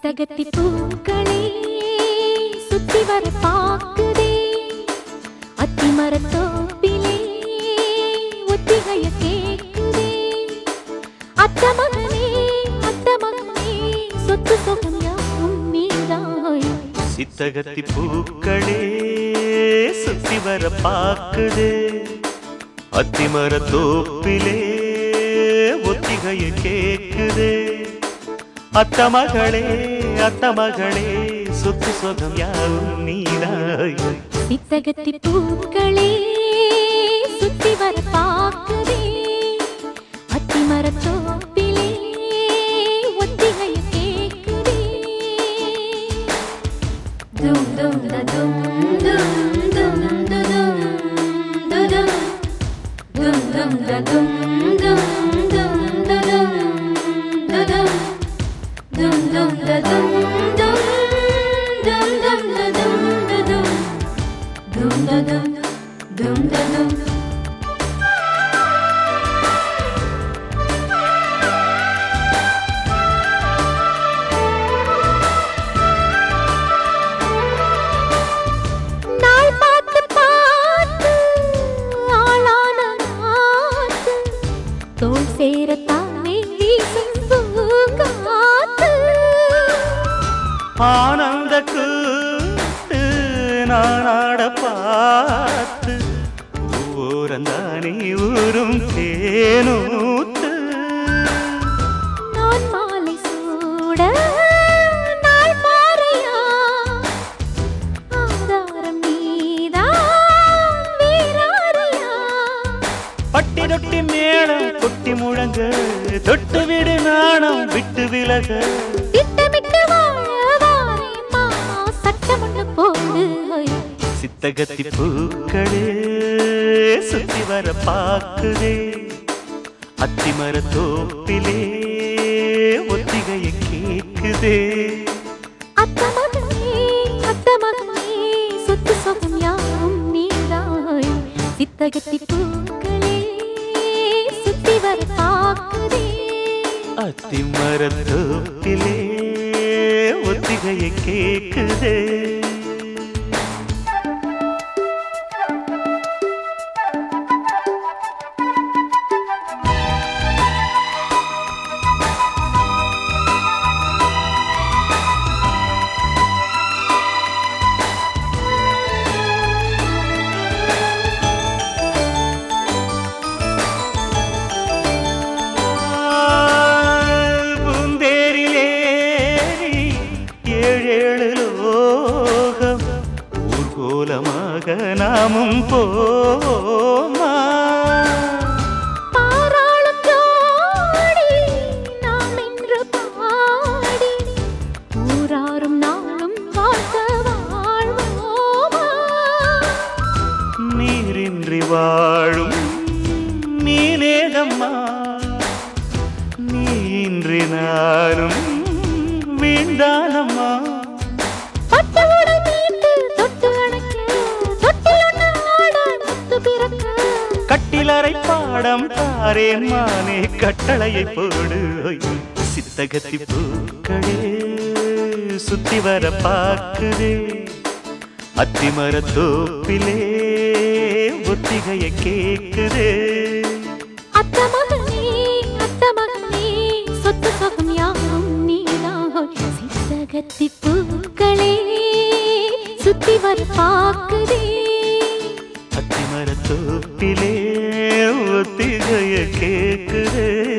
சித்தகத்தி பூக்களே சுத்தி வர பாக்குதே அத்தி மரத்தோப்பிலே ஒத்திகைய கேக்குதே அத்த மகனே அத்த மகனே சொத்து சொகம் யாவும் நீதாய் சித்தகத்தி பூக்களே சுத்தி வர பாக்குது அத்திமர தோப்பிலே ஒத்திகைய கேக்குது அத்த மகளே அத்த மகளே சொத்து சொகம் யாவும் நீதாய் சித்தகத்தி பூக்களே சுத்தி வர பாக்குதே அத்தி மரத்தோப்பிலே ஒத்திகைய கேக்குதே தும் தும் த தும் தும் தும் து தும் து தும் தும் தும் த தும் தும் தும் து தும் து தும் Dum dum da dum dum dum dum da dum da dum dum da dum dum da dum நாள் பார்த்து பார்த்து ஆளான நாத்து தோல் சேரத்தானே வீசும் பூங்காத்து ஆனந்த கூட்டு நானாட பார்த்து ஊரந்தானே ஊரும் தேனூத்து நான் மாலை சூட நாள் பாறையா ஆதாரம் நீதான் வீராரியா பட்டி தொட்டி மேளம் கொட்டி முழங்க தொட்டு விடு நாணம் விட்டு விலக திட்டமிட்டு வாழ வாரேம்மா சட்டம் ஒண்ணு போடு சித்தகத்தி பூக்களே சுத்தி வர பாக்குதே அத்திமர தோப்பிலே ஒத்திகைய கேக்குதே அத்த மகனே அத்த மகனே சொத்து சொகம் யாவும் நீதாய் சித்தகத்தி பூக்களே சுத்தி வர பாக்குதே அத்திமர தோப்பிலே ஒத்திகைய கேக்குதே பூந்தேரிலேறி ஏழேழு லோகம் ஊர்கோலமாக நாமும் போமா பாராளும் ஜோடி நாம் என்று பாடி ஊராரும் நாளும் வாழ்த்த வாழ்வோமா நீரின்றி வாழும் மீனேதம்மா நீன்றி நானும் வீண்டானம்மா பட்டவுடன் மீட்டு தொட்டு அணைக்க தொட்டிலொன்று ஆட முத்து பிறக்க கட்டிலறை பாடம் தாரேன் மானே கட்டளையை போடு சித்தகத்தி பூக்களே சுத்தி வர பாக்குதே அத்திமர தோப்பிலே ஒத்திகைய கேக்குதே அத்த மகனே அத்த மகனே சொத்து சொகம் யாவும் நீதாய் சித்தகத்தி பூக்களே சுத்தி வர பாக்குதே அத்திமர தோப்பிலே ஒத்திகைய கேக்குதே